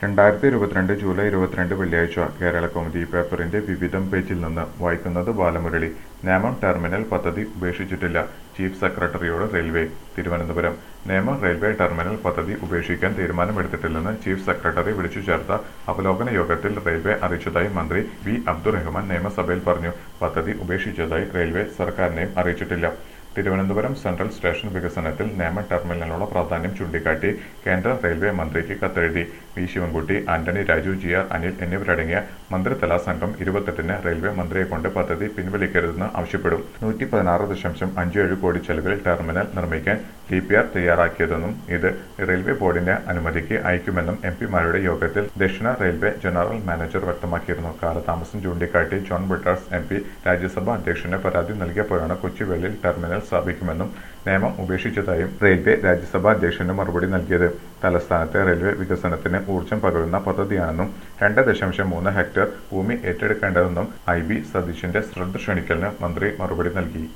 രണ്ടായിരത്തി ഇരുപത്തിരണ്ട് ജൂലൈ ഇരുപത്തിരണ്ട് വെള്ളിയാഴ്ച കേരള കൗമുദി പേപ്പറിന്റെ വിവിധം പേജിൽ നിന്ന് വായിക്കുന്നത് ബാലമുരളി നേമം ടെർമിനൽ പദ്ധതി ഉപേക്ഷിച്ചിട്ടില്ല ചീഫ് സെക്രട്ടറിയോട് railway Thiruvananthapuram Nemam railway terminal പദ്ധതി ഉപേക്ഷിക്കാൻ തീരുമാനമെടുത്തിട്ടില്ലെന്ന് ചീഫ് സെക്രട്ടറി വിളിച്ചു ചേർത്ത അവലോകന യോഗത്തിൽ റെയിൽവേ അറിയിച്ചതായി മന്ത്രി വി അബ്ദുറഹ്മാൻ നിയമസഭയിൽ പറഞ്ഞു പദ്ധതി ഉപേക്ഷിച്ചതായി റെയിൽവേ സർക്കാരിനെയും അറിയിച്ചിട്ടില്ല തിരുവനന്തപുരം സെൻട്രൽ സ്റ്റേഷൻ വികസനത്തിൽ നേമം ടെർമിനലിനുള്ള പ്രാധാന്യം ചൂണ്ടിക്കാട്ടി കേന്ദ്ര റെയിൽവേ മന്ത്രിക്ക് കത്തെഴുതി V Sivankutty Antony Raju G R Anil എന്നിവരടങ്ങിയ മന്ത്രിതല സംഘം ഇരുപത്തെട്ടിന് റെയിൽവേ മന്ത്രിയെ കൊണ്ട് പദ്ധതി പിൻവലിക്കരുതെന്ന് ആവശ്യപ്പെടും നൂറ്റി പതിനാറ് ദശാംശം അഞ്ച് ഏഴ് കോടി ചെലവിൽ ടെർമിനൽ നിർമ്മിക്കാൻ ഡി പി ആർ തയ്യാറാക്കിയതെന്നും ഇത് റെയിൽവേ ബോർഡിന്റെ അനുമതിക്ക് അയക്കുമെന്നും എം പിമാരുടെ യോഗത്തിൽ ദക്ഷിണ റെയിൽവേ ജനറൽ മാനേജർ വ്യക്തമാക്കിയിരുന്നു കാലതാമസം ചൂണ്ടിക്കാട്ടി John Brittas M P Rajya Sabha അധ്യക്ഷന് പരാതി നൽകിയപ്പോഴാണ് കൊച്ചുവേളിയിൽ ടെർമിനൽ സ്ഥാപിക്കുമെന്നും നിയമം ഉപേക്ഷിച്ചതായും റെയിൽവേ രാജ്യസഭാ അധ്യക്ഷന് മറുപടി നൽകിയത് തലസ്ഥാനത്തെ റെയിൽവേ വികസനത്തിന് ഊർജ്ജം പകരുന്ന പദ്ധതിയാണെന്നും രണ്ട് ദശാംശം മൂന്ന് ഹെക്ടർ ഭൂമി ഏറ്റെടുക്കേണ്ടതെന്നും ഐ ബി സതീശിന്റെ ശ്രദ്ധ ക്ഷണിക്കലിന് മന്ത്രി മറുപടി നൽകി